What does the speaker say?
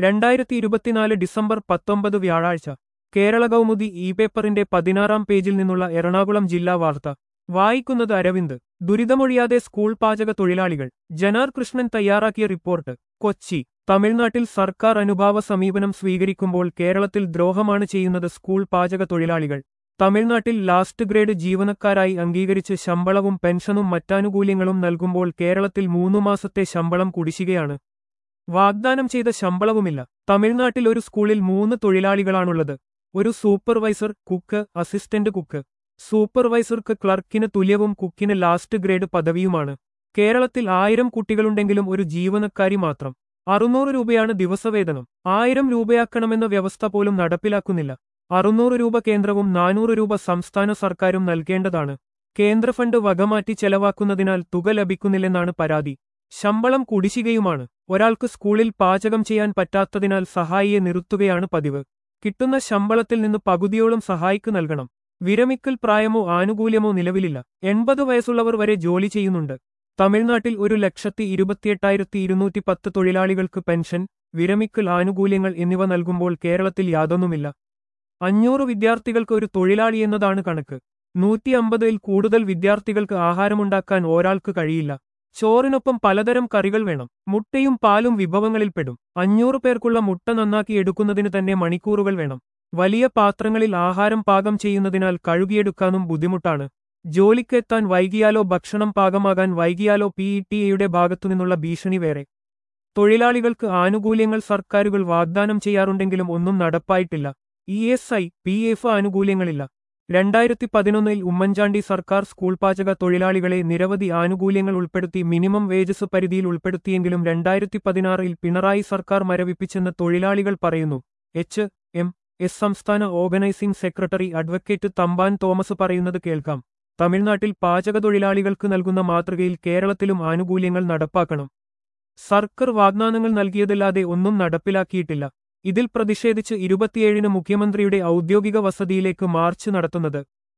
രണ്ടായിരത്തി ഇരുപത്തിനാല് ഡിസംബർ പത്തൊമ്പത് വ്യാഴാഴ്ച കേരള കൗമുദി ഇ പേപ്പറിന്റെ പതിനാറാം പേജിൽ നിന്നുള്ള എറണാകുളം ജില്ലാ വാർത്ത വായിക്കുന്നത് അരവിന്ദ് ദുരിതമൊഴിയാതെ സ്കൂൾ പാചക തൊഴിലാളികൾ ജനാർ കൃഷ്ണൻ തയ്യാറാക്കിയ റിപ്പോർട്ട് കൊച്ചി തമിഴ്നാട്ടിൽ സർക്കാർ അനുഭാവ സമീപനം സ്വീകരിക്കുമ്പോൾ കേരളത്തിൽ ദ്രോഹമാണ് ചെയ്യുന്നത് സ്കൂൾ പാചക തൊഴിലാളികൾ തമിഴ്നാട്ടിൽ ലാസ്റ്റ് ഗ്രേഡ് ജീവനക്കാരായി അംഗീകരിച്ച് ശമ്പളവും പെൻഷനും മറ്റാനുകൂല്യങ്ങളും നൽകുമ്പോൾ കേരളത്തിൽ മൂന്നു മാസത്തെ ശമ്പളം കുടിശ്ശികയാണ് വാഗ്ദാനം ചെയ്ത ശമ്പളവുമില്ല തമിഴ്നാട്ടിൽ ഒരു സ്കൂളിൽ മൂന്ന് തൊഴിലാളികളാണുള്ളത് ഒരു സൂപ്പർവൈസർ കുക്ക് അസിസ്റ്റന്റ് കുക്ക് സൂപ്പർവൈസർക്ക് ക്ലർക്കിന് തുല്യവും കുക്കിന് ലാസ്റ്റ് ഗ്രേഡ് പദവിയുമാണ് കേരളത്തിൽ ആയിരം കുട്ടികളുണ്ടെങ്കിലും ഒരു ജീവനക്കാരി മാത്രം അറുന്നൂറ് രൂപയാണ് ദിവസവേതനം ആയിരം രൂപയാക്കണമെന്ന വ്യവസ്ഥ പോലും നടപ്പിലാക്കുന്നില്ല അറുന്നൂറ് രൂപ കേന്ദ്രവും നാനൂറ് രൂപ സംസ്ഥാന സർക്കാരും നൽകേണ്ടതാണ് കേന്ദ്ര ഫണ്ട് വകമാറ്റി ചെലവാക്കുന്നതിനാൽ തുക ലഭിക്കുന്നില്ലെന്നാണ് പരാതി ശമ്പളം കുടിശ്ശികയുമാണ് ഒരാൾക്ക് സ്കൂളിൽ പാചകം ചെയ്യാൻ പറ്റാത്തതിനാൽ സഹായിയെ നിർത്തുകയാണ് പതിവ് കിട്ടുന്ന ശമ്പളത്തിൽ നിന്ന് പകുതിയോളം സഹായിക്ക് നൽകണം വിരമിക്കൽ പ്രായമോ ആനുകൂല്യമോ നിലവിലില്ല എൺപത് വയസ്സുള്ളവർ വരെ ജോലി ചെയ്യുന്നുണ്ട് തമിഴ്നാട്ടിൽ ഒരു ലക്ഷത്തി ഇരുപത്തിയെട്ടായിരത്തി ഇരുന്നൂറ്റി പത്ത് തൊഴിലാളികൾക്ക് പെൻഷൻ വിരമിക്കൽ ആനുകൂല്യങ്ങൾ എന്നിവ നൽകുമ്പോൾ കേരളത്തിൽ യാതൊന്നുമില്ല അഞ്ഞൂറ് വിദ്യാർത്ഥികൾക്ക് ഒരു തൊഴിലാളി എന്നതാണ് കണക്ക് നൂറ്റി അമ്പതിൽ കൂടുതൽ വിദ്യാർത്ഥികൾക്ക് ആഹാരമുണ്ടാക്കാൻ ഒരാൾക്ക് കഴിയില്ല ചോറിനൊപ്പം പലതരം കറികൾ വേണം മുട്ടയും പാലും വിഭവങ്ങളിൽപ്പെടും അഞ്ഞൂറ് പേർക്കുള്ള മുട്ട നന്നാക്കി എടുക്കുന്നതിന് തന്നെ മണിക്കൂറുകൾ വേണം വലിയ പാത്രങ്ങളിൽ ആഹാരം പാകം ചെയ്യുന്നതിനാൽ കഴുകിയെടുക്കാനും ബുദ്ധിമുട്ടാണ് ജോലിക്കെത്താൻ വൈകിയാലോ ഭക്ഷണം പാകമാകാൻ വൈകിയാലോ പി ഇ ടി എയുടെ ഭാഗത്തുനിന്നുള്ള ഭീഷണി വേറെ തൊഴിലാളികൾക്ക് ആനുകൂല്യങ്ങൾ സർക്കാരുകൾ വാഗ്ദാനം ചെയ്യാറുണ്ടെങ്കിലും ഒന്നും നടപ്പായിട്ടില്ല E S I P F ആനുകൂല്യങ്ങളില്ല രണ്ടായിരത്തി പതിനൊന്നിൽ ഉമ്മൻചാണ്ടി സർക്കാർ സ്കൂൾ പാചക തൊഴിലാളികളെ നിരവധി ആനുകൂല്യങ്ങൾ ഉൾപ്പെടുത്തി മിനിമം വേജസ് പരിധിയിൽ ഉൾപ്പെടുത്തിയെങ്കിലും രണ്ടായിരത്തി പതിനാറിൽ പിണറായി സർക്കാർ മരവിപ്പിച്ചെന്ന് തൊഴിലാളികൾ പറയുന്നു എച്ച് എം എസ് സംസ്ഥാന organising secretary advocate Thampan Thomas പറയുന്നത് കേൾക്കാം തമിഴ്നാട്ടിൽ പാചക തൊഴിലാളികൾക്ക് നൽകുന്ന മാതൃകയിൽ കേരളത്തിലും ആനുകൂല്യങ്ങൾ നടപ്പാക്കണം സർക്കാർ വാഗ്ദാനങ്ങൾ നൽകിയതല്ലാതെ ഒന്നും നടപ്പിലാക്കിയിട്ടില്ല ഇതിൽ പ്രതിഷേധിച്ച് ഇരുപത്തിയേഴിന് മുഖ്യമന്ത്രിയുടെ ഔദ്യോഗിക വസതിയിലേക്ക് മാർച്ച് നടത്തുന്നത്